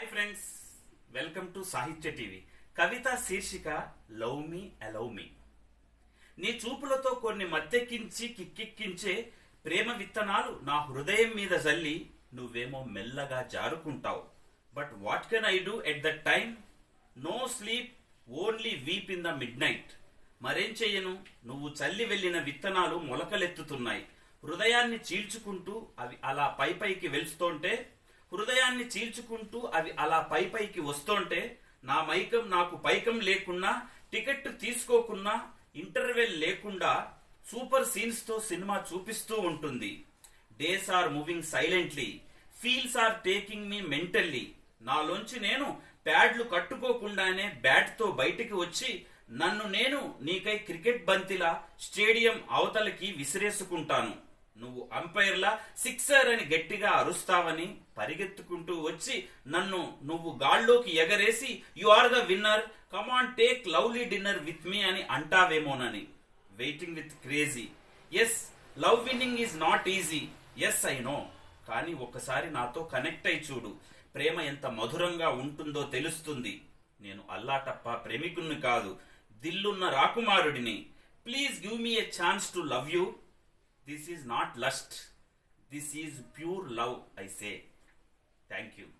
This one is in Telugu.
friends welcome to Sahitya TV కవిత శీర్షిక లవ్ మీ అలవ్ మీ నీ చూపులతో కొన్ని మత్తెక్కించి కిక్కెక్కించే ప్రేమ విత్తనాలు నా హృదయం మీద జల్లి నువ్వేమో మెల్లగా జారుకుంటావు but what can I do at that time no sleep only weep in the midnight మరేం చెయ్యను నువ్వు చల్లి వెళ్ళిన విత్తనాలు మొలకలెత్తుతున్నాయి హృదయాన్ని చీల్చుకుంటూ అవి అలా పై పైకి వెళ్తుంటే హృదయాన్ని చీల్చుకుంటూ అవి అలా పై పైకి వస్తుంటే నా మైకం నాకు పైకం లేకున్నా టికెట్ తీసుకోకున్నా ఇంటర్వెల్ లేకుండా సూపర్ సీన్స్ తో సినిమా చూపిస్తూ ఉంటుంది days are moving silently feels are taking me mentally నాలోంచి నేను ప్యాడ్లు కట్టుకోకుండానే బ్యాట్ తో బయటికి వచ్చి నన్ను నేను నీకై క్రికెట్ బంతిలా స్టేడియం అవతలకి విసిరేసుకుంటాను నువ్వు అంపైర్లా సిక్సర్ అని గట్టిగా అరుస్తావని పరిగెత్తుకుంటూ వచ్చి నన్ను నువ్వు గాల్లోకి ఎగరేసి you are the winner come on take lovely dinner with me అని అంటావేమోనని waiting with crazy as love winning is not easy as I know కానీ ఒక్కసారి నాతో కనెక్ట్ అయి చూడు ప్రేమ ఎంత మధురంగా ఉంటుందో తెలుస్తుంది నేను అల్లాటప్ప ప్రేమికుణ్ణి కాదు దిల్లున్న రాకుమారుడిని please give me a chance to love you this is not lust this is pure love I say thank you